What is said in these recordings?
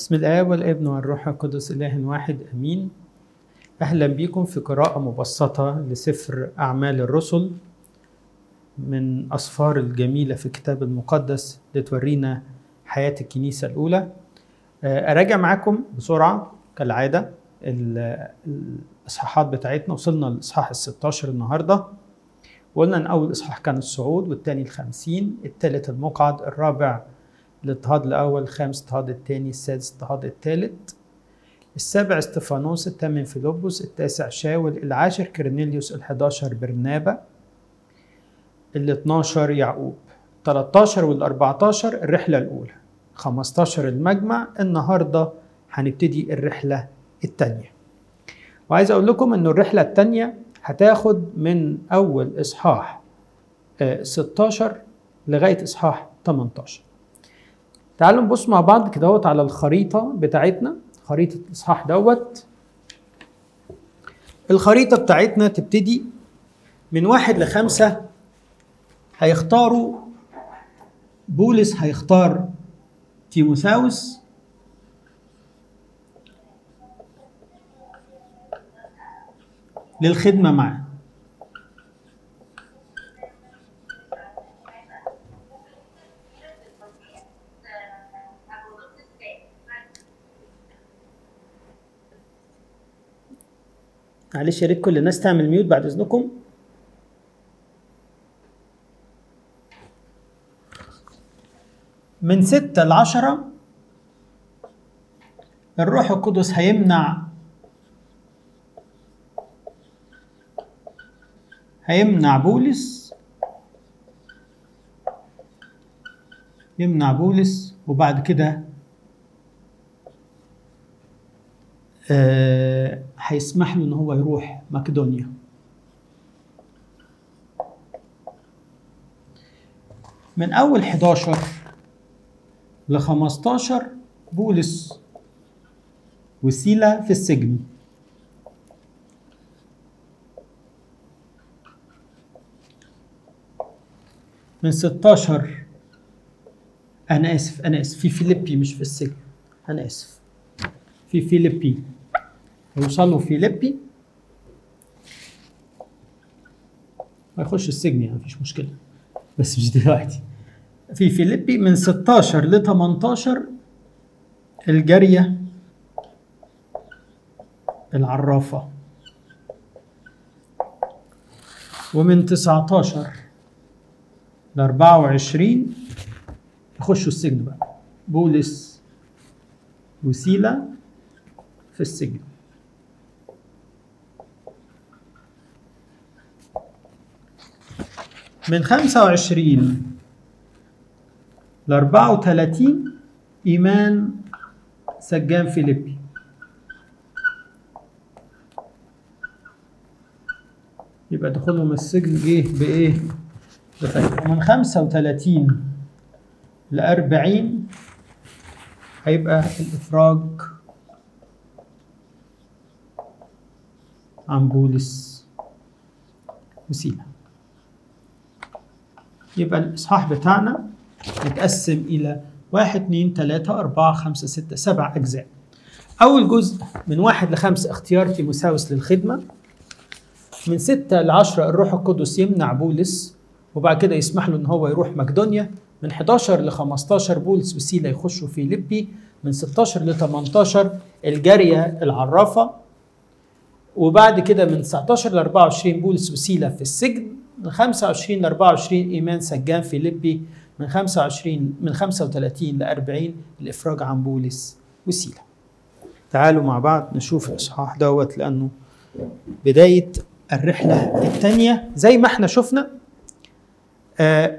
بسم الآب والابن والروح القدس إله واحد أمين أهلا بكم في قراءة مبسطة لسفر أعمال الرسل من أسفار الجميلة في الكتاب المقدس لتورينا حياة الكنيسة الأولى أراجع معاكم بسرعة كالعادة الإصحاحات بتاعتنا وصلنا للإصحاح الستاشر النهاردة وقلنا إن أول إصحاح كان الصعود والتاني الخمسين التالت المقعد الرابع الاضطهاد الأول الخامس الاضطهاد الثاني السادس الاضطهاد الثالث السابع استفانوس الثامن فيلبس التاسع شاول العاشر كرنيليوس الحداشر برنابا ال 12 يعقوب 13 وال 14 الرحلة الأولى 15 المجمع النهاردة هنبتدي الرحلة الثانية وعايز أقول لكم إن الرحلة الثانية هتاخد من أول إصحاح 16 لغاية إصحاح 18 تعالوا نبص مع بعض كده على الخريطة بتاعتنا خريطة الإصحاح دوت الخريطة بتاعتنا تبتدي من واحد لخمسة هيختاروا بولس هيختار تيموثاوس للخدمة معاه معلش يا ريت كل الناس تعمل ميوت بعد اذنكم من ستة لعشرة الروح القدس هيمنع هيمنع بولس يمنع بولس وبعد كده آه هيسمح له ان هو يروح مقدونيا من اول 11 ل 15 بولس وسيلة في السجن من 16 أنا آسف أنا آسف في فيليبي مش في السجن أنا آسف في فيليبي يوصلوا فيليبي هيخش السجن يعني مفيش مشكلة بس مش دلوقتي في فيليبي من 16 ل 18 الجارية العرافة ومن 19 ل 24 يخشوا السجن بقى بولس وسيلة في السجن من 25 ل 34 إيمان سجان فيليبي يبقى دخولهم السجن جه بإيه؟ بفايدة ومن 35 ل 40 هيبقى الإفراج عن بولس وسيلة يبقى الإصحاح بتاعنا متقسم إلى واحد اتنين تلاتة أربعة خمسة ستة سبع أجزاء أول جزء من واحد لخمسة اختيار تيموساوس للخدمة من ستة لعشرة الروح القدس يمنع بولس وبعد كده يسمح له إن هو يروح مقدونيا من 11 ل 15 بولس وسيلة يخشوا في ليبي من 16 ل 18 الجارية العرافة وبعد كده من 19 ل 24 بولس وسيلة في السجن من 25 ل 24 ايمان سجان في ليبي من 25 من 35 ل 40 الافراج عن بولس وسيله. تعالوا مع بعض نشوف الاصحاح دوت لانه بدايه الرحله الثانيه زي ما احنا شفنا آه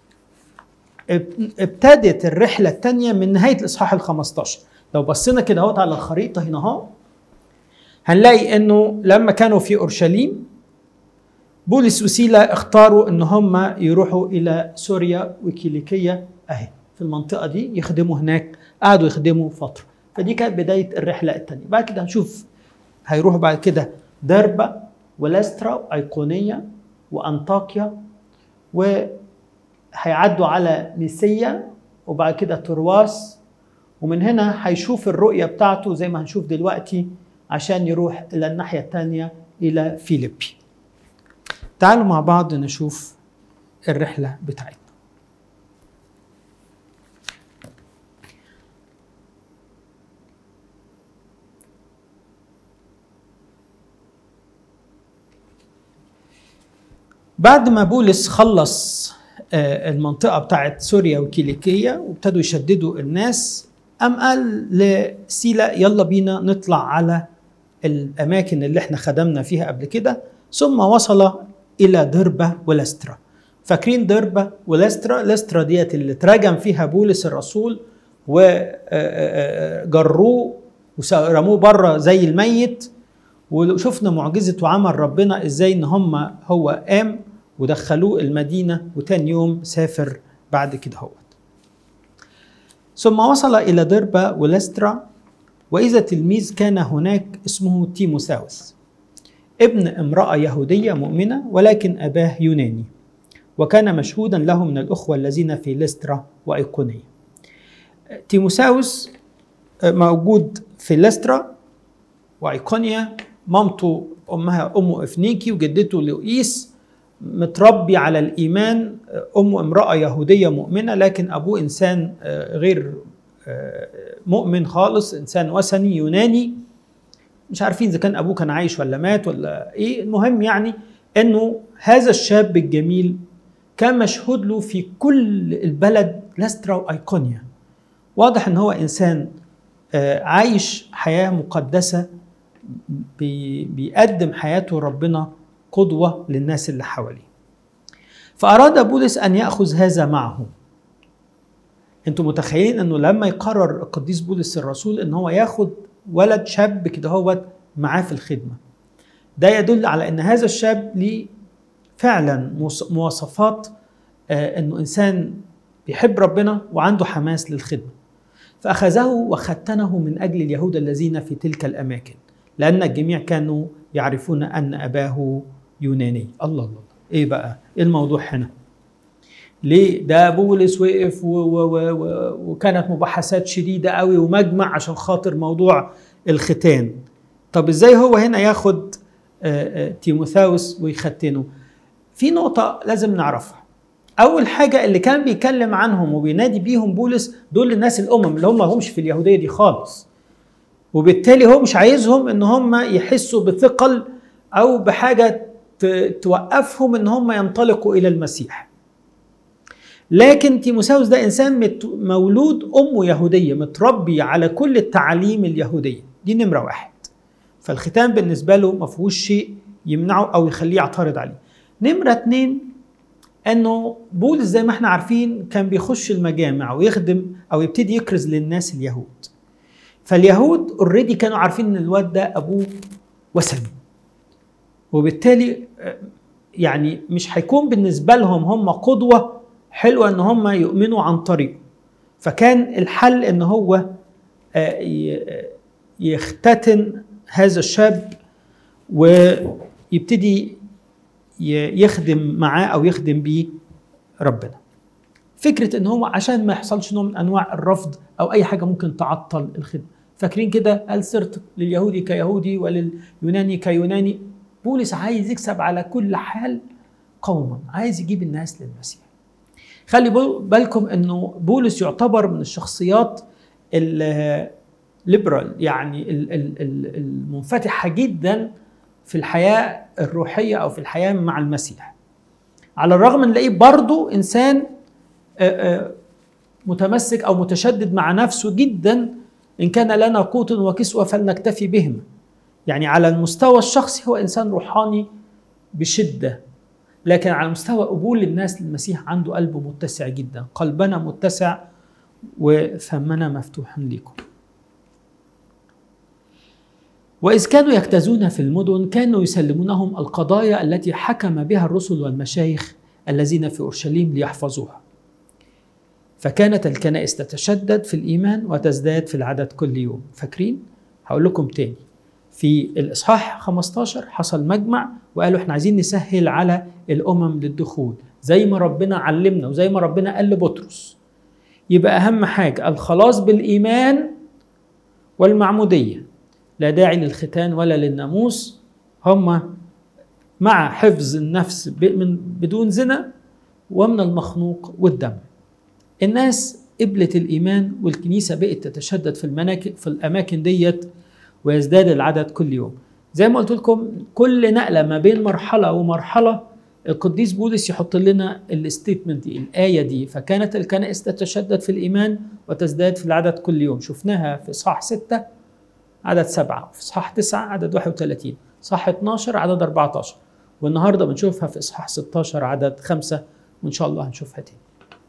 ابتدت الرحله الثانيه من نهايه الاصحاح ال 15 لو بصينا كده اهوت على الخريطه هنا اهو هنلاقي انه لما كانوا في اورشليم بولس وسيلة اختاروا ان هم يروحوا الى سوريا وكيليكية اهي في المنطقة دي يخدموا هناك قعدوا يخدموا فترة فدي كانت بداية الرحلة الثانية بعد كده هنشوف هيروحوا بعد كده دربة ولسترا وأيقونية وأنطاكيا وهيعدوا على ميسيا وبعد كده ترواس ومن هنا هيشوف الرؤية بتاعته زي ما هنشوف دلوقتي عشان يروح إلى الناحية التانية إلى فيليبي تعالوا مع بعض نشوف الرحلة بتاعتنا بعد ما بولس خلص آه، المنطقة بتاعت سوريا وكيليكية وابتدوا يشددوا الناس قام قال لسيلا يلا بينا نطلع على الأماكن اللي احنا خدمنا فيها قبل كده ثم وصل إلى دربة ولسترا فاكرين دربة ولسترا لسترا ديت اللي تراجم فيها بولس الرسول وجروه ورموه بره زي الميت وشفنا معجزة وعمل ربنا ازاي ان هم هو قام ودخلوه المدينة وتاني يوم سافر بعد كده هو ثم وصل إلى دربة ولسترا وإذا تلميذ كان هناك اسمه تيموساوس ابن امرأة يهودية مؤمنة ولكن أباه يوناني وكان مشهودا له من الأخوة الذين في لسترا وأيقونية تيموساوس موجود في لسترا وأيقونيا مامته أمها أم إفنيكي وجدته لؤيس متربي على الإيمان أمه امرأة يهودية مؤمنة لكن أبوه إنسان غير مؤمن خالص إنسان وثني يوناني مش عارفين إذا كان أبوه كان عايش ولا مات ولا إيه المهم يعني إنه هذا الشاب الجميل كان مشهود له في كل البلد لسترا وأيقونيا واضح إن هو إنسان عايش حياة مقدسة بيقدم حياته ربنا قدوة للناس اللي حواليه فأراد بولس أن يأخذ هذا معه انتوا متخيلين انه لما يقرر القديس بولس الرسول ان هو ياخد ولد شاب كده هو معاه في الخدمة ده يدل على ان هذا الشاب ليه فعلا مواصفات آه انه انسان بيحب ربنا وعنده حماس للخدمة فأخذه وختنه من أجل اليهود الذين في تلك الأماكن لأن الجميع كانوا يعرفون أن أباه يوناني الله الله إيه بقى إيه الموضوع هنا ليه ده بولس وقف و و و و وكانت مباحثات شديدة قوي ومجمع عشان خاطر موضوع الختان طب ازاي هو هنا ياخد تيموثاوس ويختنه في نقطة لازم نعرفها أول حاجة اللي كان بيتكلم عنهم وبينادي بيهم بولس دول الناس الأمم اللي هم همش في اليهودية دي خالص وبالتالي هو مش عايزهم ان هم يحسوا بثقل او بحاجه توقفهم ان هم ينطلقوا الى المسيح لكن تيموساوس ده انسان مولود امه يهوديه متربي على كل التعاليم اليهوديه دي نمره واحد فالختان بالنسبه له ما فيهوش شيء يمنعه او يخليه يعترض عليه نمره اتنين انه بولس زي ما احنا عارفين كان بيخش المجامع ويخدم او يبتدي يكرز للناس اليهود فاليهود اوريدي كانوا عارفين ان الواد ده ابوه وثني وبالتالي يعني مش هيكون بالنسبه لهم هم قدوه حلوه ان هم يؤمنوا عن طريقه فكان الحل ان هو يختتن هذا الشاب ويبتدي يخدم معاه او يخدم بيه ربنا فكره ان هو عشان ما يحصلش نوع من انواع الرفض او اي حاجه ممكن تعطل الخدمه فاكرين كده قال صرت لليهودي كيهودي ولليوناني كيوناني بولس عايز يكسب على كل حال قوما عايز يجيب الناس للمسيح خلي بالكم انه بولس يعتبر من الشخصيات الليبرال يعني المنفتحه جدا في الحياه الروحيه او في الحياه مع المسيح على الرغم من نلاقيه برضه انسان متمسك او متشدد مع نفسه جدا ان كان لنا قوت وكسوه فلنكتفي بهما يعني على المستوى الشخصي هو انسان روحاني بشده لكن على مستوى قبول الناس للمسيح عنده قلب متسع جدا قلبنا متسع وفمنا مفتوح لكم وإذ كانوا يجتازون في المدن كانوا يسلمونهم القضايا التي حكم بها الرسل والمشايخ الذين في أورشليم ليحفظوها فكانت الكنائس تتشدد في الإيمان وتزداد في العدد كل يوم فاكرين؟ هقول لكم تاني في الإصحاح 15 حصل مجمع وقالوا احنا عايزين نسهل على الأمم للدخول زي ما ربنا علمنا وزي ما ربنا قال لبطرس يبقى اهم حاجه الخلاص بالايمان والمعموديه لا داعي للختان ولا للناموس هما مع حفظ النفس من بدون زنا ومن المخنوق والدم الناس قبلت الايمان والكنيسه بقت تتشدد في المناكب في الاماكن ديت ويزداد العدد كل يوم زي ما قلت لكم كل نقله ما بين مرحله ومرحله القديس بولس يحط لنا الستيتمنت دي الايه دي فكانت الكنائس تتشدد في الايمان وتزداد في العدد كل يوم شفناها في صح 6 عدد 7 في صح 9 عدد 31 صح 12 عدد 14 والنهارده بنشوفها في اصحاح 16 عدد 5 وان شاء الله هنشوفها تاني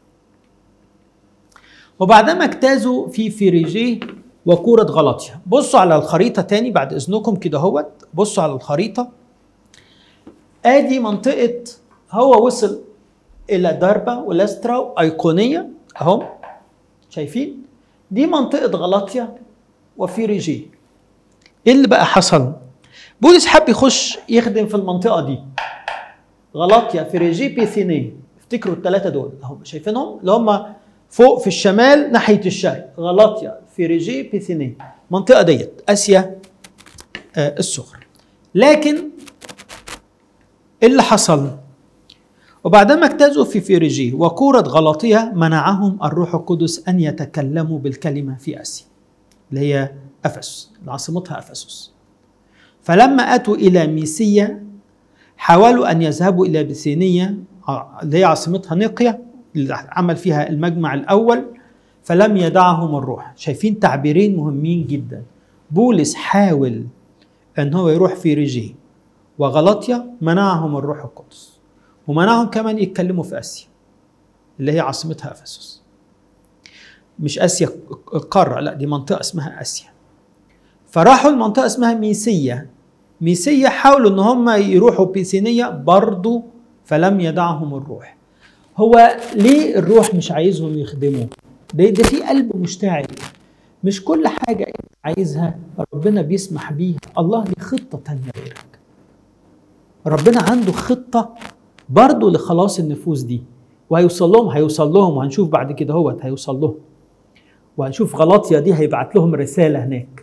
وبعدما اجتازوا في فيريجيه وكورة غلطيا بصوا على الخريطة تاني بعد إذنكم كده هوت بصوا على الخريطة ادي منطقة هو وصل إلى دربة ولسترا وأيقونية أهو شايفين دي منطقة غلطيا وفيريجيه إيه اللي بقى حصل؟ بولس حب يخش يخدم في المنطقة دي غلطيا فيريجي بيثينية افتكروا الثلاثة دول هم شايفينهم اللي هم فوق في الشمال ناحية الشرق غلطيا فيريجي بيثينية المنطقة ديت آسيا آه الصغرى لكن إيه اللي حصل وبعدما اجتازوا في فيريجي وكورة غلطية منعهم الروح القدس أن يتكلموا بالكلمة في آسيا اللي هي أفسس عاصمتها أفسس فلما أتوا إلى ميسية حاولوا أن يذهبوا إلى بثينية اللي هي عاصمتها نقية اللي عمل فيها المجمع الأول فلم يدعهم الروح شايفين تعبيرين مهمين جدا بولس حاول أن هو يروح في رجيه وغلطيا منعهم الروح القدس ومنعهم كمان يتكلموا في آسيا اللي هي عاصمتها أفسس مش آسيا القارة لا دي منطقة اسمها آسيا فراحوا المنطقة اسمها ميسية ميسية حاولوا ان هم يروحوا بيسينية برضو فلم يدعهم الروح هو ليه الروح مش عايزهم يخدموا ده, ده في قلب مشتعل مش كل حاجة انت عايزها ربنا بيسمح بيها الله ليه خطة تانية غيرك ربنا عنده خطة برضو لخلاص النفوس دي وهيوصل لهم هيوصل لهم وهنشوف بعد كده هو هيوصل لهم وهنشوف غلطيا دي هيبعت لهم رسالة هناك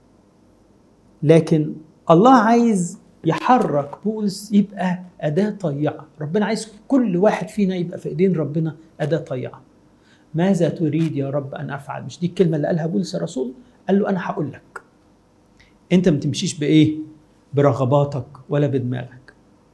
لكن الله عايز يحرك بولس يبقى أداة طيعة ربنا عايز كل واحد فينا يبقى في إيدين ربنا أداة طيعة ماذا تريد يا رب أن أفعل مش دي الكلمة اللي قالها بولس الرسول قال له أنا هقول لك أنت ما تمشيش بإيه برغباتك ولا بدماغك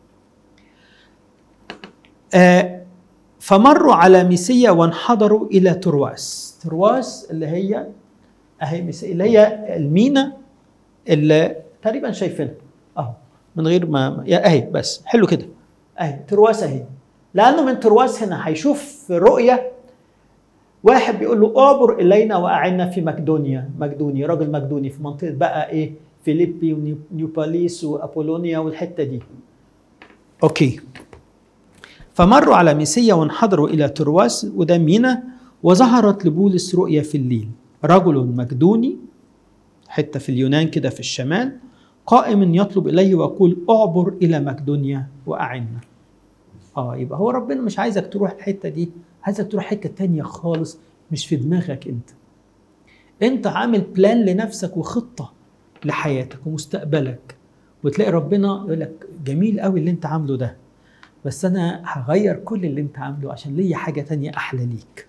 آه فمروا على ميسية وانحدروا إلى ترواس ترواس اللي هي أهي ميسية اللي هي المينا اللي تقريبا شايفينها اهو من غير ما يا اهي بس حلو كده اهي ترواس اهي لانه من ترواس هنا هيشوف في رؤيه واحد بيقول له اعبر الينا واعنا في مقدونيا مقدونيا راجل مقدوني في منطقه بقى ايه فيليبي ونيوباليس وابولونيا والحته دي اوكي فمروا على ميسيا وانحدروا الى ترواس وده مينا وظهرت لبولس رؤيا في الليل رجل مقدوني حته في اليونان كده في الشمال قائم يطلب اليه ويقول اعبر الى مقدونيا واعنا اه يبقى هو ربنا مش عايزك تروح الحته دي عايزك تروح حته تانية خالص مش في دماغك انت انت عامل بلان لنفسك وخطه لحياتك ومستقبلك وتلاقي ربنا يقول لك جميل قوي اللي انت عامله ده بس انا هغير كل اللي انت عامله عشان ليا حاجه تانية احلى ليك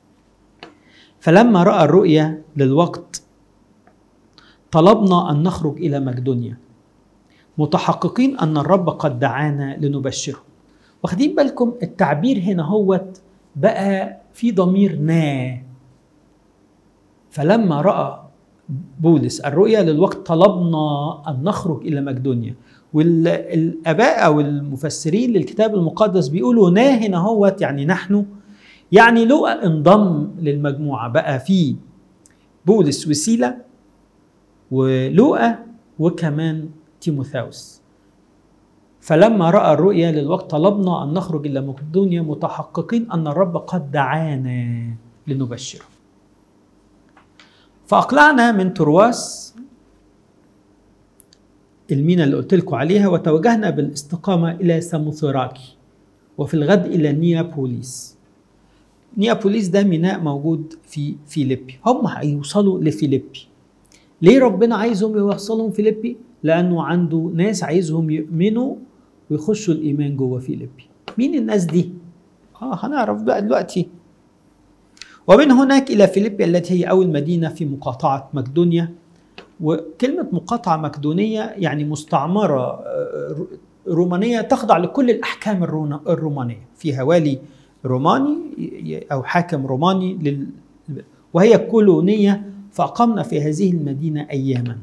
فلما راى الرؤيا للوقت طلبنا ان نخرج الى مقدونيا متحققين ان الرب قد دعانا لنبشره واخدين بالكم التعبير هنا هوت بقى في ضمير نا فلما راى بولس الرؤيا للوقت طلبنا ان نخرج الى مقدونيا والاباء او المفسرين للكتاب المقدس بيقولوا نا هنا هوت يعني نحن يعني لوقا انضم للمجموعه بقى في بولس وسيله ولوقا وكمان تيموثاوس فلما راى الرؤيا للوقت طلبنا ان نخرج الى مقدونيا متحققين ان الرب قد دعانا لنبشره فاقلعنا من ترواس المينا اللي قلت لكم عليها وتوجهنا بالاستقامه الى ساموثراكي وفي الغد الى نيابوليس نيابوليس ده ميناء موجود في فيليبي هم هيوصلوا لفيليبي ليه ربنا عايزهم يوصلهم فيليبي لانه عنده ناس عايزهم يؤمنوا ويخشوا الايمان جوه فيليبي مين الناس دي اه هنعرف بقى دلوقتي ومن هناك الى فيليبي التي هي اول مدينه في مقاطعه مقدونيا وكلمه مقاطعه مقدونيه يعني مستعمره آه، رومانيه تخضع لكل الاحكام الرونا- الرومانيه في هوالي روماني ي- او حاكم روماني لل وهي كولونيه فاقمنا في هذه المدينه اياما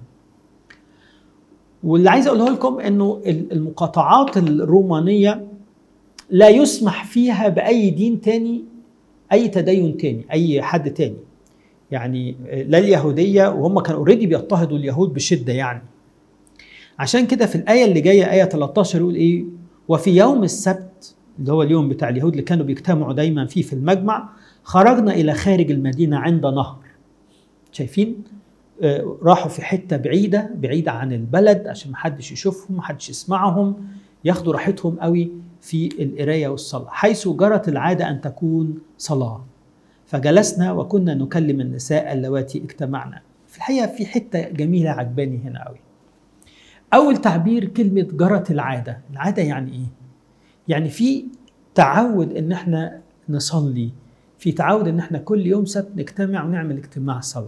واللي عايز اقوله لكم انه ال- المقاطعات الرومانيه لا يسمح فيها باي دين تاني اي تدين تاني اي حد تاني يعني لا اليهوديه وهم كانوا اوريدي بيضطهدوا اليهود بشده يعني عشان كده في الايه اللي جايه ايه 13 يقول ايه وفي يوم السبت اللي هو اليوم بتاع اليهود اللي كانوا بيجتمعوا دايما فيه في المجمع خرجنا الى خارج المدينه عند نهر شايفين آه، راحوا في حته بعيده بعيده عن البلد عشان محدش يشوفهم محدش يسمعهم ياخدوا راحتهم قوي في القرايه والصلاه حيث جرت العاده ان تكون صلاه فجلسنا وكنا نكلم النساء اللواتي اجتمعنا في الحقيقه في حته جميله عجباني هنا قوي اول تعبير كلمه جرت العاده العاده يعني ايه يعني في تعود ان احنا نصلي في تعود ان احنا كل يوم سبت نجتمع ونعمل اجتماع صلاه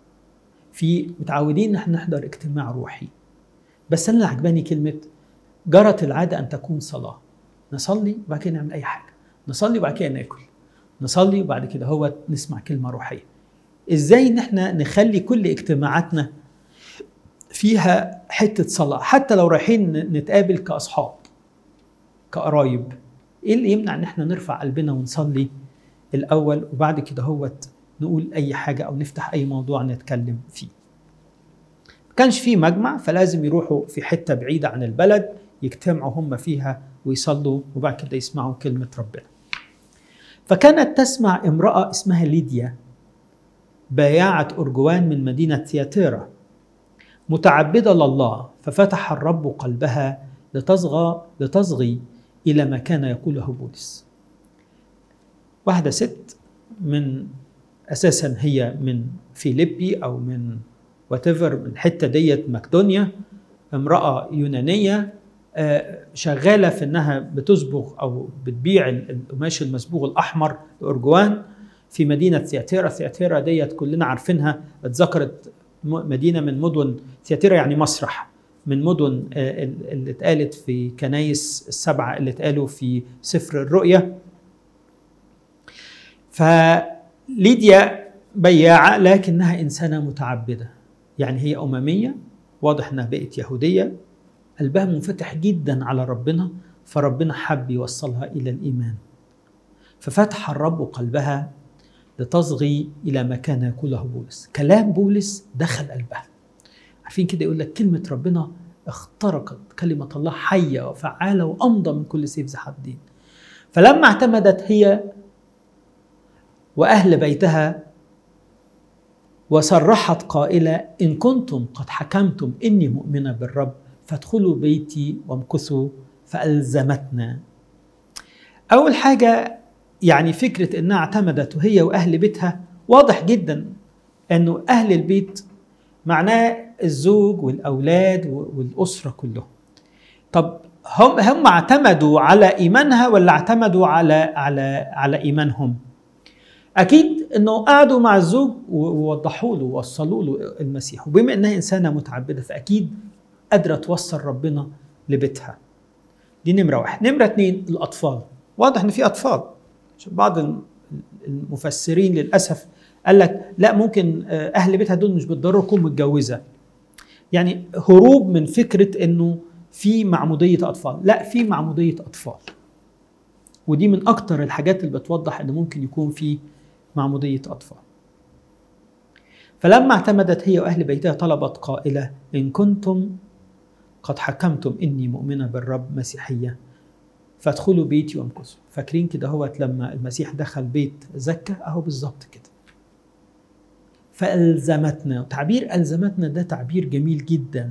في متعودين ان احنا نحضر اجتماع روحي بس انا اللي عجباني كلمه جرت العاده ان تكون صلاه نصلي وبعد كده نعمل اي حاجه نصلي وبعد كده ناكل نصلي وبعد كده هو نسمع كلمه روحيه ازاي ان احنا نخلي كل اجتماعاتنا فيها حته صلاه حتى لو رايحين نتقابل كاصحاب كقرايب ايه اللي يمنع ان احنا نرفع قلبنا ونصلي الاول وبعد كده هوت نقول اي حاجه او نفتح اي موضوع نتكلم فيه ما كانش في مجمع فلازم يروحوا في حته بعيده عن البلد يجتمعوا هم فيها ويصلوا وبعد كده يسمعوا كلمه ربنا فكانت تسمع امراه اسمها ليديا بايعه ارجوان من مدينه ثياتيرا متعبده لله ففتح الرب قلبها لتصغى لتصغي الى ما كان يقوله بولس واحده ست من اساسا هي من فيليبي او من واتيفر من الحته ديت مقدونيا امراه يونانيه آه، شغاله في انها بتصبغ او بتبيع ال- القماش المصبوغ الاحمر الارجوان في مدينه ثياتيرا ثياتيرا ديت كلنا عارفينها اتذكرت م- مدينه من مدن ثياتيرا يعني مسرح من مدن آه، ال- اللي اتقالت في كنايس السبعه اللي اتقالوا في سفر الرؤيا فليديا بياعة لكنها إنسانة متعبدة يعني هي أممية واضح أنها بقت يهودية قلبها منفتح جدا على ربنا فربنا حب يوصلها إلى الإيمان ففتح الرب قلبها لتصغي إلى ما كان يقوله بولس كلام بولس دخل قلبها عارفين كده يقول لك كلمة ربنا اخترقت كلمة الله حية وفعالة وأمضى من كل سيف ذي حدين فلما اعتمدت هي واهل بيتها وصرحت قائله ان كنتم قد حكمتم اني مؤمنه بالرب فادخلوا بيتي وامكثوا فالزمتنا. اول حاجه يعني فكره انها اعتمدت وهي واهل بيتها واضح جدا انه اهل البيت معناه الزوج والاولاد والاسره كلهم. طب هم هم اعتمدوا على ايمانها ولا اعتمدوا على على على ايمانهم؟ اكيد انه قعدوا مع الزوج ووضحوا له ووصلوا له المسيح وبما انها انسانه متعبده فاكيد قادره توصل ربنا لبيتها دي نمره واحد نمره اتنين الاطفال واضح ان في اطفال عشان بعض المفسرين للاسف قال لك لا ممكن اهل بيتها دول مش بالضروره تكون متجوزه يعني هروب من فكره انه في معموديه اطفال لا في معموديه اطفال ودي من اكتر الحاجات اللي بتوضح ان ممكن يكون في معمودية أطفال فلما اعتمدت هي وأهل بيتها طلبت قائلة إن كنتم قد حكمتم إني مؤمنة بالرب مسيحية فادخلوا بيتي وامكثوا فاكرين كده هو لما المسيح دخل بيت زكا أهو بالظبط كده فألزمتنا تعبير ألزمتنا ده تعبير جميل جدا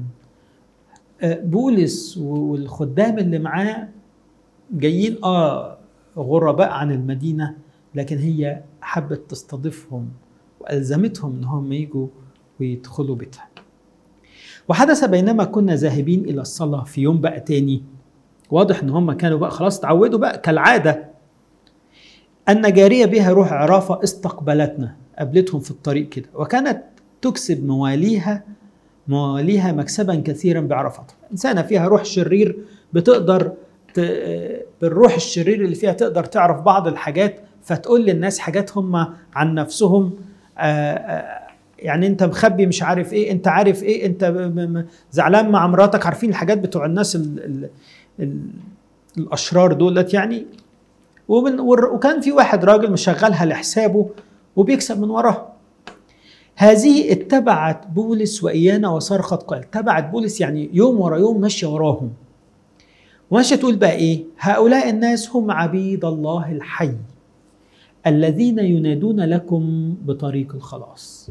بولس والخدام اللي معاه جايين اه غرباء عن المدينه لكن هي حبت تستضيفهم والزمتهم ان هم يجوا ويدخلوا بيتها وحدث بينما كنا ذاهبين الى الصلاه في يوم بقى تاني واضح ان هم كانوا بقى خلاص اتعودوا بقى كالعاده ان جاريه بها روح عرافه استقبلتنا قابلتهم في الطريق كده وكانت تكسب مواليها مواليها مكسبا كثيرا بعرفتها انسانه فيها روح شرير بتقدر ت... بالروح الشرير اللي فيها تقدر تعرف بعض الحاجات فتقول للناس حاجات هم عن نفسهم آآ آآ يعني انت مخبي مش عارف ايه انت عارف ايه انت م- م- زعلان مع مراتك عارفين الحاجات بتوع الناس ال ال ال الاشرار دولت يعني ومن ور- وكان في واحد راجل مشغلها لحسابه وبيكسب من وراها هذه اتبعت بولس وايانا وصرخت قال اتبعت بولس يعني يوم ورا يوم ماشيه وراهم وماشيه تقول بقى ايه هؤلاء الناس هم عبيد الله الحي الذين ينادون لكم بطريق الخلاص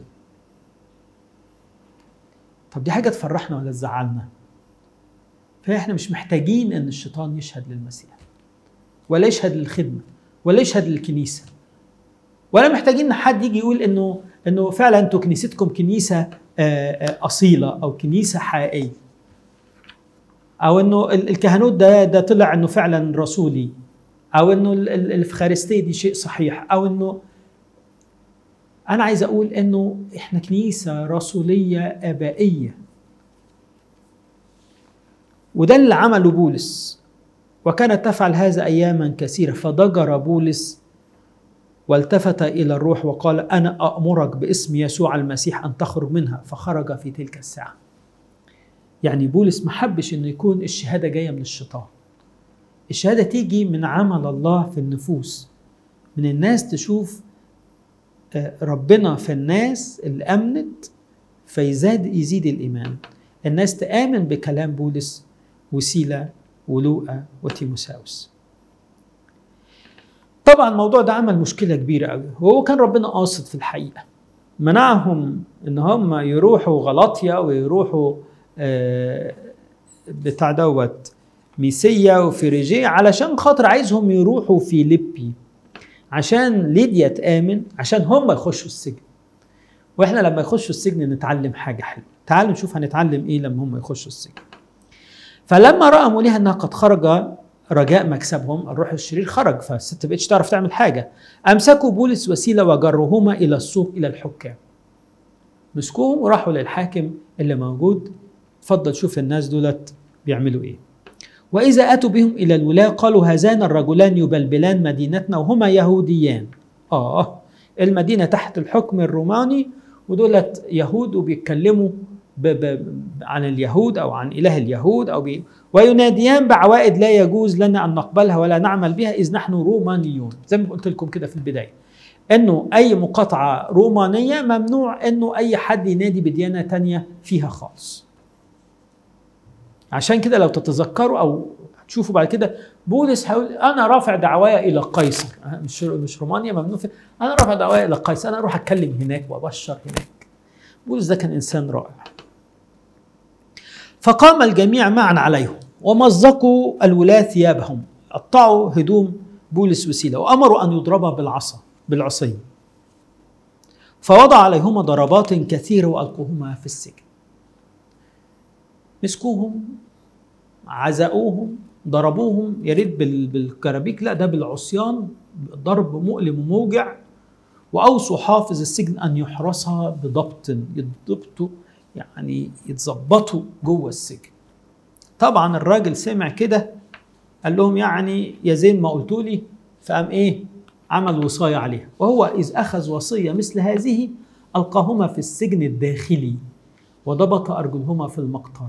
طب دي حاجه تفرحنا ولا تزعلنا فاحنا مش محتاجين ان الشيطان يشهد للمسيح ولا يشهد للخدمه ولا يشهد للكنيسه ولا محتاجين ان حد يجي يقول انه انه فعلا انتوا كنيستكم كنيسه آه، آه، اصيله او كنيسه حقيقيه او انه ال- الكهنوت ده ده طلع انه فعلا رسولي او انه ال- ال- الافخارستيه دي شيء صحيح او انه انا عايز اقول انه احنا كنيسه رسوليه ابائيه وده اللي عمله بولس وكانت تفعل هذا اياما كثيره فضجر بولس والتفت الى الروح وقال انا امرك باسم يسوع المسيح ان تخرج منها فخرج في تلك الساعه يعني بولس ما حبش انه يكون الشهاده جايه من الشيطان الشهاده تيجي من عمل الله في النفوس من الناس تشوف آه، ربنا في الناس اللي امنت فيزاد يزيد الايمان الناس تامن بكلام بولس وسيله ولوقا وتيموساوس طبعا الموضوع ده عمل مشكله كبيره قوي وهو كان ربنا قاصد في الحقيقه منعهم ان هم يروحوا غلطيا ويروحوا آه، بتاع دوت ميسيا وفريجيه علشان خاطر عايزهم يروحوا فيليبي عشان ليديا تآمن عشان هم يخشوا السجن واحنا لما يخشوا السجن نتعلم حاجه حلوه تعالوا نشوف هنتعلم ايه لما هم يخشوا السجن فلما راى موليها انها قد خرج رجاء مكسبهم الروح الشرير خرج فالست بقتش تعرف تعمل حاجه امسكوا بولس وسيله وجروهما الى السوق الى الحكام مسكوهم وراحوا للحاكم اللي موجود اتفضل شوف الناس دولت بيعملوا ايه واذا اتوا بهم الى الولاة قالوا هذان الرجلان يبلبلان مدينتنا وهما يهوديان اه المدينه تحت الحكم الروماني ودولت يهود وبيتكلموا ب ب عن اليهود او عن اله اليهود او بي ويناديان بعوائد لا يجوز لنا ان نقبلها ولا نعمل بها اذ نحن رومانيون زي ما قلت لكم كده في البدايه انه اي مقاطعه رومانيه ممنوع انه اي حد ينادي بديانه تانية فيها خالص عشان كده لو تتذكروا او تشوفوا بعد كده بولس هيقول انا رافع دعوايا الى قيصر أه، مش مش رومانيا ممنوع في انا رافع دعوايا الى قيصر انا اروح اتكلم هناك وابشر هناك بولس ده كان انسان رائع فقام الجميع معا عليهم ومزقوا الولاة ثيابهم قطعوا هدوم بولس وسيلة وأمروا أن يضربا بالعصا بالعصي فوضع عليهما ضربات كثيرة وألقوهما في السجن مسكوهم عزقوهم ضربوهم يا ريت بال- بالكرابيك لا ده بالعصيان ضرب مؤلم وموجع واوصوا حافظ السجن ان يحرسها بضبط يضبطوا يعني يتظبطوا جوه السجن طبعا الراجل سمع كده قال لهم يعني يا زين ما قلتوا لي فقام ايه عمل وصايه عليها وهو اذ اخذ وصيه مثل هذه القاهما في السجن الداخلي وضبط ارجلهما في المقطره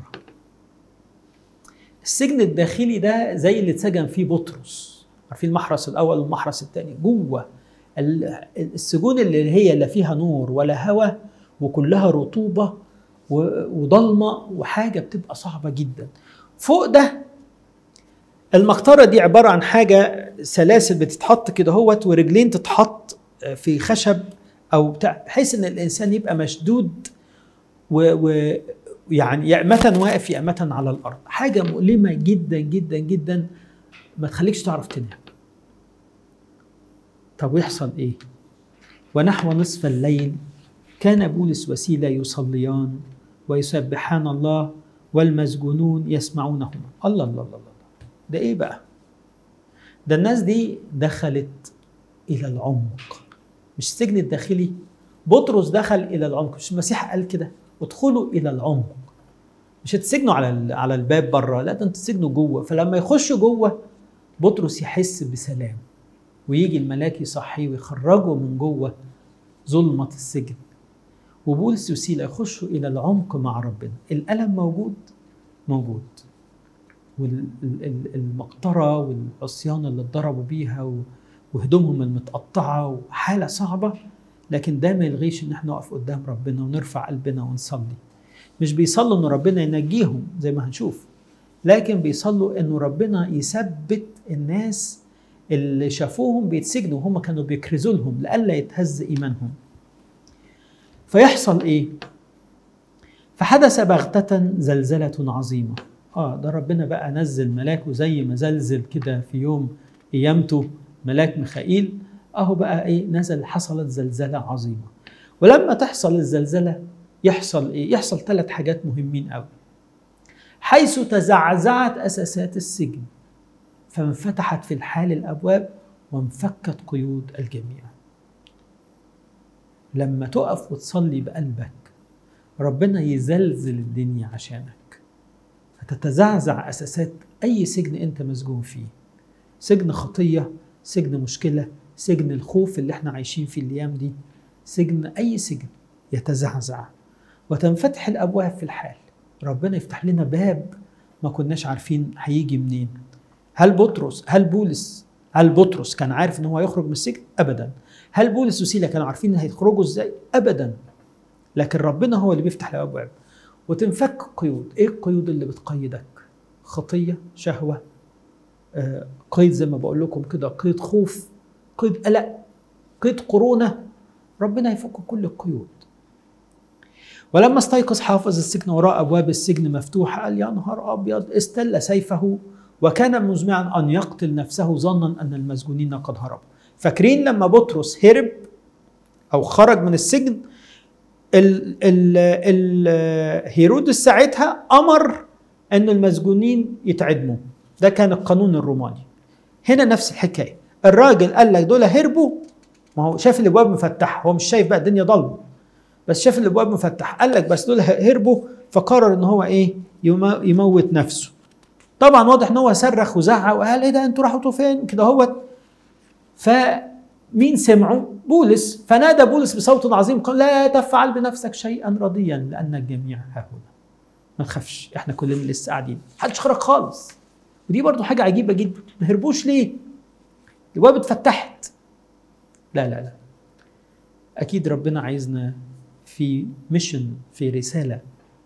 السجن الداخلي ده زي اللي اتسجن فيه بطرس عارفين المحرس الاول والمحرس الثاني جوه ال- السجون اللي هي لا فيها نور ولا هواء وكلها رطوبه و- وضلمه وحاجه بتبقى صعبه جدا فوق ده المقطره دي عباره عن حاجه سلاسل بتتحط كده هوت ورجلين تتحط في خشب او بتاع بحيث ان الانسان يبقى مشدود و, و يعني يا متى واقف يا متى على الارض حاجه مؤلمه جدا جدا جدا ما تخليكش تعرف تنام طب ويحصل ايه ونحو نصف الليل كان بولس وسيلة يصليان ويسبحان الله والمسجونون يسمعونهما الله الله الله الله ده ايه بقى ده الناس دي دخلت الى العمق مش السجن الداخلي بطرس دخل الى العمق مش المسيح قال كده ادخلوا الى العمق مش هتسجنوا على على الباب بره لا ده انتوا تسجنوا جوه فلما يخشوا جوه بطرس يحس بسلام ويجي الملاك يصحيه ويخرجه من جوه ظلمة السجن وبولس وسيلة يخشوا إلى العمق مع ربنا الألم موجود موجود والمقطرة والعصيان اللي اتضربوا بيها وهدومهم المتقطعة وحالة صعبة لكن ده ما يلغيش ان احنا نقف قدام ربنا ونرفع قلبنا ونصلي مش بيصلوا ان ربنا ينجيهم زي ما هنشوف لكن بيصلوا انه ربنا يثبت الناس اللي شافوهم بيتسجنوا وهم كانوا بيكرزوا لهم لئلا يتهز ايمانهم فيحصل ايه فحدث بغتة زلزلة عظيمة اه ده ربنا بقى نزل ملاكه زي ما زلزل كده في يوم قيامته ملاك ميخائيل اهو بقى ايه نزل حصلت زلزلة عظيمة ولما تحصل الزلزلة يحصل ايه يحصل ثلاث حاجات مهمين قوي حيث تزعزعت اساسات السجن فانفتحت في الحال الابواب وانفكت قيود الجميع لما تقف وتصلي بقلبك ربنا يزلزل الدنيا عشانك فتتزعزع اساسات اي سجن انت مسجون فيه سجن خطيه سجن مشكله سجن الخوف اللي احنا عايشين فيه الايام دي سجن اي سجن يتزعزع وتنفتح الابواب في الحال ربنا يفتح لنا باب ما كناش عارفين هيجي منين هل بطرس هل بولس هل بطرس كان عارف ان هو يخرج من السجن ابدا هل بولس وسيلة كانوا عارفين هيخرجوا ازاي ابدا لكن ربنا هو اللي بيفتح الابواب وتنفك قيود ايه القيود اللي بتقيدك خطيه شهوه آه قيد زي ما بقول لكم كده قيد خوف قيد قلق قيد قرونه ربنا يفك كل القيود ولما استيقظ حافظ السجن وراء ابواب السجن مفتوحه قال يا نهار ابيض استل سيفه وكان مزمعا ان يقتل نفسه ظنا ان المسجونين قد هربوا فاكرين لما بطرس هرب او خرج من السجن ال ال ال هيرودس ساعتها امر ان المسجونين يتعدموا ده كان القانون الروماني هنا نفس الحكايه الراجل قال لك دول هربوا ما هو شاف الابواب مفتحه هو مش شايف بقى الدنيا ضلمه بس شاف الابواب مفتحه قال لك بس دول هربوا فقرر ان هو ايه يموت نفسه طبعا واضح ان هو صرخ وزعق وقال ايه ده انتوا راحوا فين كده هو فمين سمعوا بولس فنادى بولس بصوت عظيم قال لا تفعل بنفسك شيئا رضيا لان الجميع ها هنا ما تخافش احنا كلنا لسه قاعدين محدش خرج خالص ودي برضو حاجه عجيبه جدا ما هربوش ليه الابواب اتفتحت لا لا لا اكيد ربنا عايزنا في ميشن في رساله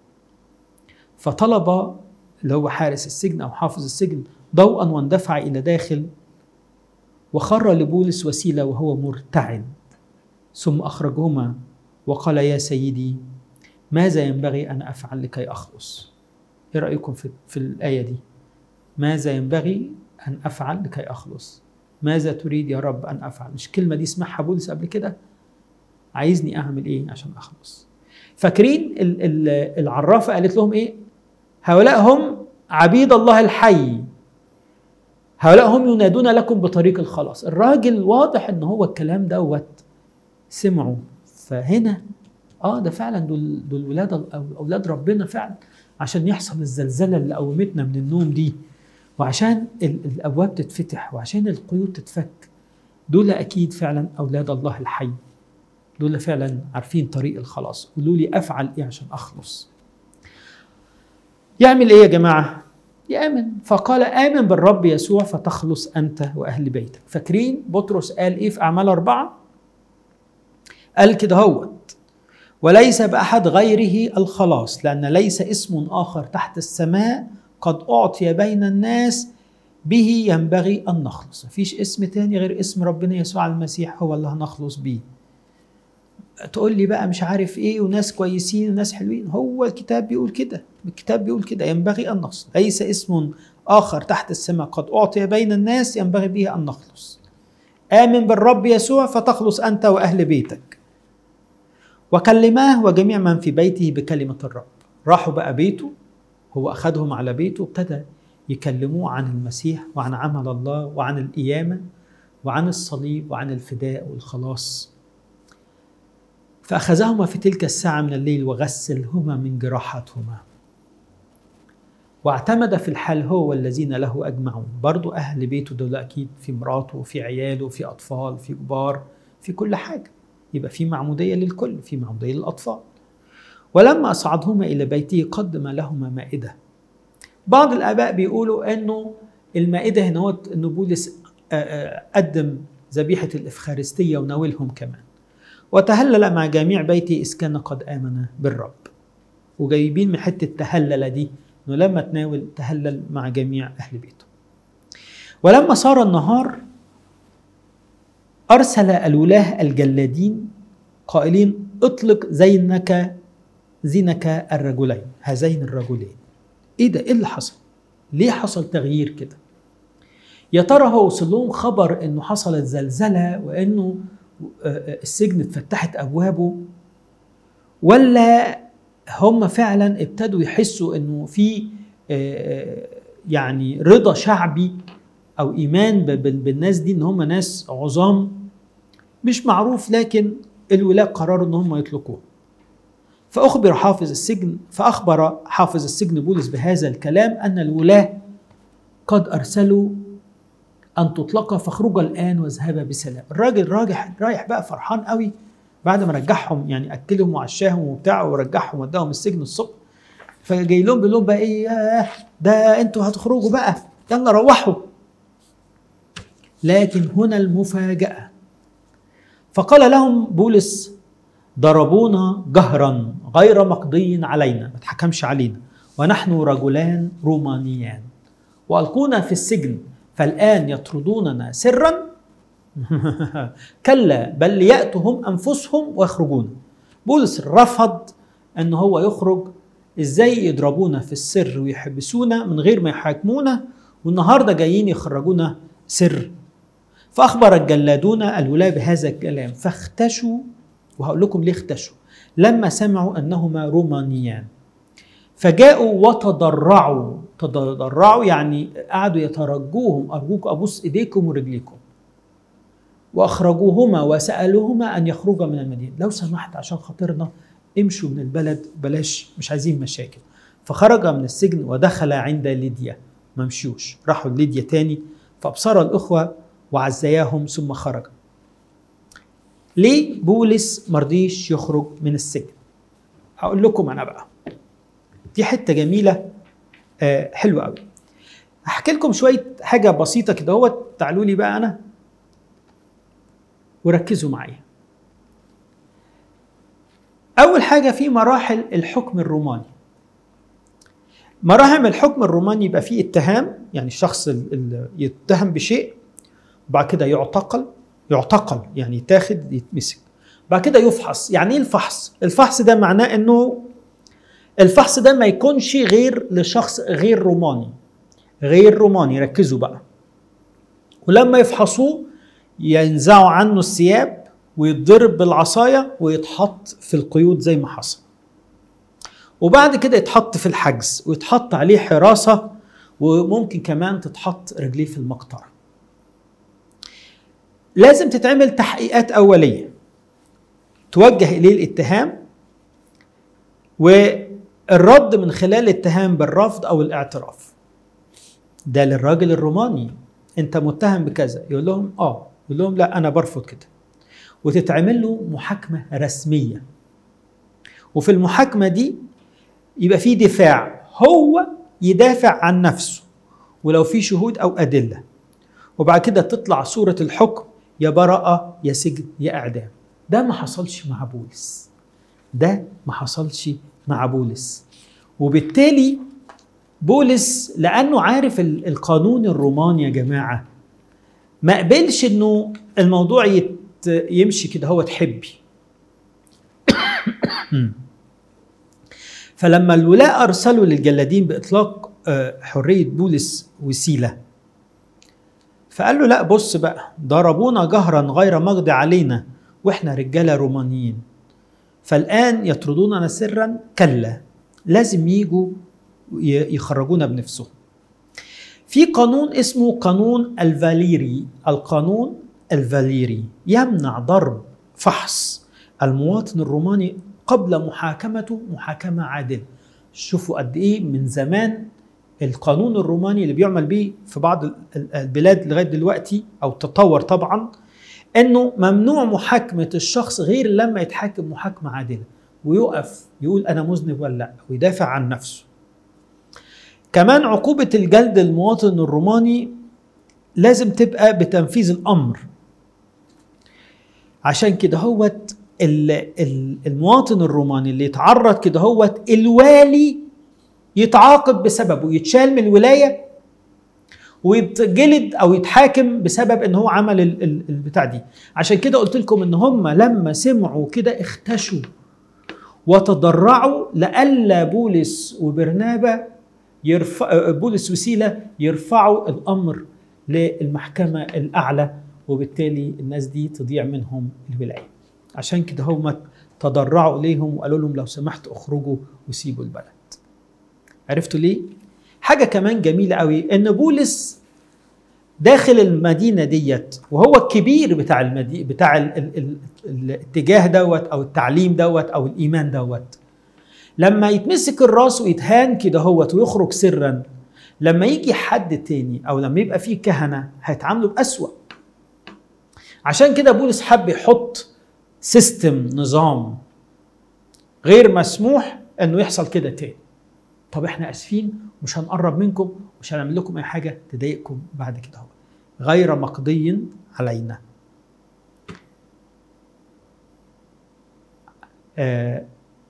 فطلب اللي هو حارس السجن او حافظ السجن ضوءا واندفع الى داخل وخر لبولس وسيله وهو مرتعد ثم اخرجهما وقال يا سيدي ماذا ينبغي ان افعل لكي اخلص؟ ايه رايكم في, في الايه دي؟ ماذا ينبغي ان افعل لكي اخلص؟ ماذا تريد يا رب ان افعل؟ مش الكلمه دي سمعها بولس قبل كده؟ عايزني اعمل ايه عشان اخلص؟ فاكرين العرافه قالت لهم ايه؟ هؤلاء هم عبيد الله الحي هؤلاء هم ينادون لكم بطريق الخلاص الراجل واضح ان هو الكلام دوت سمعوا فهنا اه ده فعلا دول دول ولاد اولاد ربنا فعلا عشان يحصل الزلزله اللي قومتنا من النوم دي وعشان الابواب تتفتح وعشان القيود تتفك دول اكيد فعلا اولاد الله الحي دول فعلا عارفين طريق الخلاص قولوا لي افعل ايه عشان اخلص يعمل ايه يا جماعه يامن فقال امن بالرب يسوع فتخلص انت واهل بيتك فاكرين بطرس قال ايه في اعمال اربعه قال كده هوت وليس باحد غيره الخلاص لان ليس اسم اخر تحت السماء قد اعطي بين الناس به ينبغي ان نخلص مفيش اسم تاني غير اسم ربنا يسوع المسيح هو اللي هنخلص بيه تقول لي بقى مش عارف ايه وناس كويسين وناس حلوين هو الكتاب بيقول كده الكتاب بيقول كده ينبغي ان نخلص ليس اسم اخر تحت السماء قد اعطي بين الناس ينبغي به ان نخلص آمن بالرب يسوع فتخلص أنت وأهل بيتك وكلماه وجميع من في بيته بكلمة الرب راحوا بقى بيته هو أخذهم على بيته وابتدى يكلموه عن المسيح وعن عمل الله وعن القيامة وعن الصليب وعن الفداء والخلاص فأخذهما في تلك الساعة من الليل وغسلهما من جراحاتهما واعتمد في الحال هو والذين له أجمعون برضو أهل بيته دول أكيد في مراته وفي عياله في أطفال في كبار في كل حاجة يبقى في معمودية للكل في معمودية للأطفال ولما أصعدهما إلى بيته قدم لهما مائدة بعض الآباء بيقولوا أنه المائدة هنا أنه بولس قدم ذبيحة الإفخارستية وناولهم كمان وتهلل مع جميع بيته إذ كان قد آمن بالرب وجايبين من حتة تهلل دي انه لما تناول تهلل مع جميع اهل بيته. ولما صار النهار ارسل الولاه الجلادين قائلين اطلق زينك زينك الرجلين هذين الرجلين. ايه ده؟ ايه اللي حصل؟ ليه حصل تغيير كده؟ يا ترى هو وصل لهم خبر انه حصلت زلزله وانه السجن اتفتحت ابوابه ولا هم فعلا ابتدوا يحسوا انه في يعني رضا شعبي او ايمان بالناس دي ان هم ناس عظام مش معروف لكن الولاة قرروا ان هم يطلقوه فاخبر حافظ السجن فاخبر حافظ السجن بولس بهذا الكلام ان الولاة قد ارسلوا ان تطلق فاخرجا الان واذهبا بسلام الراجل راجح رايح بقى فرحان قوي بعد ما رجعهم يعني اكلهم وعشاهم وبتاع ورجعهم وداهم السجن الصبح فجاي لهم بيقول لهم بقى ايه ده انتوا هتخرجوا بقى يلا روحوا لكن هنا المفاجأة فقال لهم بولس ضربونا جهرا غير مقضي علينا ما تحكمش علينا ونحن رجلان رومانيان وألقونا في السجن فالآن يطردوننا سرا كلا بل ليأتوا هم أنفسهم ويخرجون بولس رفض أن هو يخرج إزاي يضربونا في السر ويحبسونا من غير ما يحاكمونا والنهاردة جايين يخرجونا سر فأخبر الجلادون الولاة بهذا الكلام فاختشوا وهقول لكم ليه اختشوا لما سمعوا أنهما رومانيان فجاءوا وتضرعوا تضرعوا يعني قعدوا يترجوهم أرجوك أبوس إيديكم ورجليكم واخرجوهما وسالوهما ان يخرجا من المدينه لو سمحت عشان خاطرنا امشوا من البلد بلاش مش عايزين مشاكل فخرج من السجن ودخل عند ليديا ما مشيوش راحوا ليديا تاني فابصر الاخوه وعزياهم ثم خرج ليه بولس مرضيش يخرج من السجن هقول لكم انا بقى دي حته جميله آه حلوه قوي هحكي لكم شويه حاجه بسيطه كده هو تعالوا لي بقى انا وركزوا معايا أول حاجة في مراحل الحكم الروماني مراحل الحكم الروماني يبقى فيه اتهام يعني الشخص اللي يتهم بشيء وبعد كده يعتقل يعتقل يعني يتاخد يتمسك بعد كده يفحص يعني ايه الفحص الفحص ده معناه انه الفحص ده ما يكونش غير لشخص غير روماني غير روماني ركزوا بقى ولما يفحصوه ينزعوا عنه الثياب ويتضرب بالعصاية ويتحط في القيود زي ما حصل وبعد كده يتحط في الحجز ويتحط عليه حراسة وممكن كمان تتحط رجليه في المقطرة لازم تتعمل تحقيقات أولية توجه إليه الاتهام والرد من خلال الاتهام بالرفض أو الاعتراف ده للراجل الروماني انت متهم بكذا يقول لهم اه يقول لهم لا انا برفض كده وتتعمل له محاكمه رسميه وفي المحاكمه دي يبقى في دفاع هو يدافع عن نفسه ولو في شهود او ادله وبعد كده تطلع صوره الحكم يا براءه يا سجن يا اعدام ده ما حصلش مع بولس ده ما حصلش مع بولس وبالتالي بولس لانه عارف القانون الروماني يا جماعه ما قبلش انه الموضوع يت يمشي كده هو تحبي فلما الولاء ارسلوا للجلادين باطلاق حريه بولس وسيله فقال له لا بص بقى ضربونا جهرا غير مقضي علينا واحنا رجاله رومانيين فالان يطردوننا سرا كلا لازم يجوا ي- يخرجونا بنفسهم في قانون اسمه قانون الفاليري القانون الفاليري يمنع ضرب فحص المواطن الروماني قبل محاكمته محاكمة عادلة شوفوا قد ايه من زمان القانون الروماني اللي بيعمل بيه في بعض ال- ال- البلاد لغايه دلوقتي او تطور طبعا انه ممنوع محاكمه الشخص غير لما يتحاكم محاكمه عادله ويقف يقول انا مذنب ولا لا ويدافع عن نفسه كمان عقوبه الجلد المواطن الروماني لازم تبقى بتنفيذ الامر عشان كده هوت ال- ال- المواطن الروماني اللي يتعرض كده هوت الوالي يتعاقب بسببه يتشال من الولايه ويتجلد او يتحاكم بسبب ان هو عمل ال- ال- البتاع دي عشان كده قلت لكم ان هم لما سمعوا كده اختشوا وتضرعوا لئلا بولس وبرنابا يرفع بولس وسيله يرفعوا الامر للمحكمه الاعلى وبالتالي الناس دي تضيع منهم الولايه عشان كده هم تضرعوا اليهم وقالوا لهم لو سمحت اخرجوا وسيبوا البلد عرفتوا ليه حاجه كمان جميله قوي ان بولس داخل المدينه ديت وهو الكبير بتاع المدينه بتاع ال ال ال الاتجاه دوت او التعليم دوت او الايمان دوت لما يتمسك الراس ويتهان كده هوت ويخرج سرا لما يجي حد تاني او لما يبقى فيه كهنه هيتعاملوا باسوأ عشان كده بولس حب يحط سيستم نظام غير مسموح انه يحصل كده تاني طب احنا اسفين مش هنقرب منكم مش هنعمل لكم اي حاجه تضايقكم بعد كده هو غير مقضي علينا آه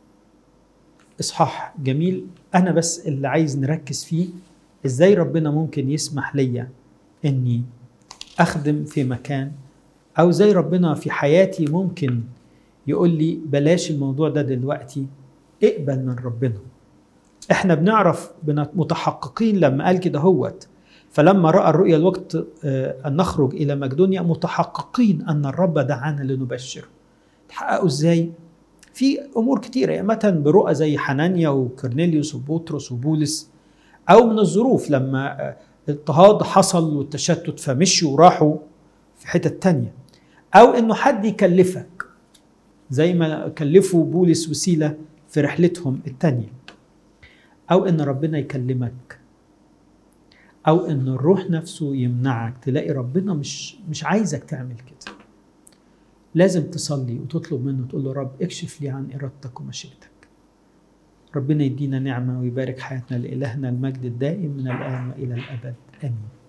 اصحاح جميل انا بس اللي عايز نركز فيه ازاي ربنا ممكن يسمح ليا اني اخدم في مكان او زي ربنا في حياتي ممكن يقول لي بلاش الموضوع ده دلوقتي اقبل من ربنا احنا بنعرف بن- متحققين لما قال كده هوت فلما راى الرؤيا الوقت آه، ان نخرج الى مقدونيا متحققين ان الرب دعانا لنبشره تحققوا ازاي في امور كتيره يعني مثلا برؤى زي حنانيا وكورنيليوس وبطرس وبولس او من الظروف لما آه، اضطهاد حصل والتشتت فمشوا وراحوا في حتت تانية او انه حد يكلفك زي ما كلفوا بولس وسيله في رحلتهم التانيه او ان ربنا يكلمك او ان الروح نفسه يمنعك تلاقي ربنا مش مش عايزك تعمل كده لازم تصلي وتطلب منه تقول له رب اكشف لي عن ارادتك ومشيئتك ربنا يدينا نعمه ويبارك حياتنا لالهنا المجد الدائم من الان والى الابد امين